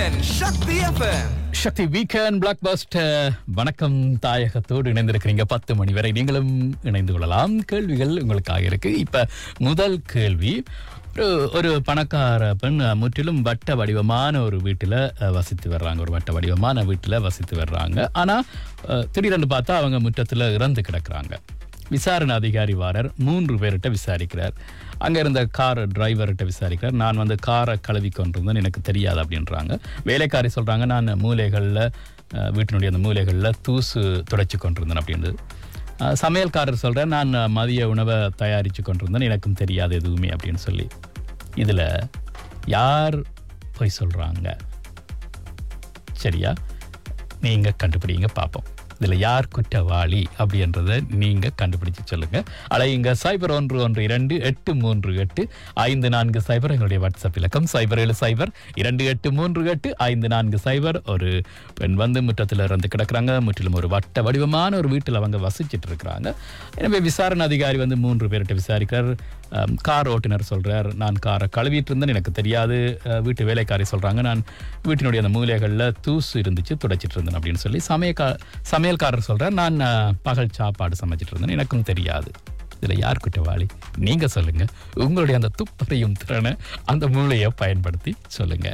weekend Sakthi FM Sakthi weekend blockbuster வணக்கம் தாயகத்தோடு இணைந்திருக்கிறீங்க பத்து மணி வரை நீங்களும் இணைந்து கொள்ளலாம் கேள்விகள் உங்களுக்காக இருக்கு இப்ப முதல் கேள்வி ஒரு ஒரு பணக்கார பெண் அஹ், முற்றிலும் வட்ட வடிவமான ஒரு வீட்டில் வசித்து வர்றாங்க ஒரு வட்ட வடிவமான வீட்டில் வசித்து வர்றாங்க ஆனால் திடீரென்று பார்த்தா அவங்க முற்றத்தில் இறந்து கிடக்குறாங்க விசாரணை அதிகாரி வாரர் மூன்று பேர்கிட்ட விசாரிக்கிறார் அங்கே இருந்த கார் டிரைவர்கிட்ட விசாரிக்கிறார் நான் வந்து காரை கழுவி கொண்டிருந்தேன் எனக்கு தெரியாது அப்படின்றாங்க வேலைக்காரி சொல்கிறாங்க நான் மூலைகளில் அஹ், வீட்டினுடைய அந்த மூலைகளில் தூசு துடைச்சி கொண்டிருந்தேன் அப்படின்னு அஹ், சமையல்காரர் சொல்கிறேன் நான் மதிய உணவை தயாரித்து கொண்டிருந்தேன் எனக்கும் தெரியாது எதுவுமே அப்படின்னு சொல்லி இதில் யார் போய் சொல்கிறாங்க சரியா நீங்க கண்டுபிடிங்க பார்ப்போம் இதுல யார் குற்றவாளி அப்படின்றத நீங்க கண்டுபிடிச்சு சொல்லுங்க அலையுங்க சைபர் ஒன்று ஒன்று இரண்டு எட்டு மூன்று எட்டு ஐந்து நான்கு சைபர் எங்களுடைய வாட்ஸ்அப் இலக்கம் சைபர் ஏழு சைபர் இரண்டு எட்டு மூன்று எட்டு ஐந்து நான்கு சைபர் ஒரு பெண் வந்து முற்றத்தில் இறந்து கிடக்குறாங்க முற்றிலும் ஒரு வட்ட வடிவமான ஒரு வீட்டில் அவங்க வசிச்சிட்டு இருக்கிறாங்க எனவே விசாரணை அதிகாரி வந்து மூன்று பேர்கிட்ட விசாரிக்கிறார் அம், கார் ஓட்டுநர் சொல்றார் நான் காரை கழுவிட்டு இருந்தேன் எனக்கு தெரியாது அஹ், வீட்டு வேலைக்காரி சொல்றாங்க நான் வீட்டினுடைய அந்த மூலைகளில் தூசு இருந்துச்சு துடைச்சிட்டு இருந்தேன் அப்படின்னு சொல்லி சமையக்கா சமையல்காரர் சொல்றார் நான் அஹ், பகல் சாப்பாடு சமைச்சிட்டு இருந்தேன் எனக்கும் தெரியாது இதுல யார் குற்றவாளி நீங்க சொல்லுங்க உங்களுடைய அந்த துப்பறையும் திறனை அந்த மூளையை பயன்படுத்தி சொல்லுங்க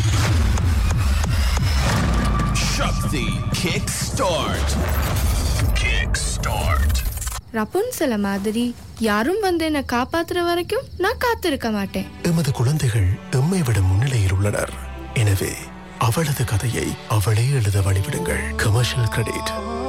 Sakthi kick start kick start ரப்புன்சல மாதிரி யாரும் வந்து என்னை காப்பாத்துற வரைக்கும் நான் காத்திருக்க மாட்டேன் எமது குழந்தைகள் எம்மை விட முன்னிலையில் உள்ளனர் எனவே அவளது கதையை அவளே எழுத வழிவிடுங்கள் கமர்ஷியல் கிரெடிட்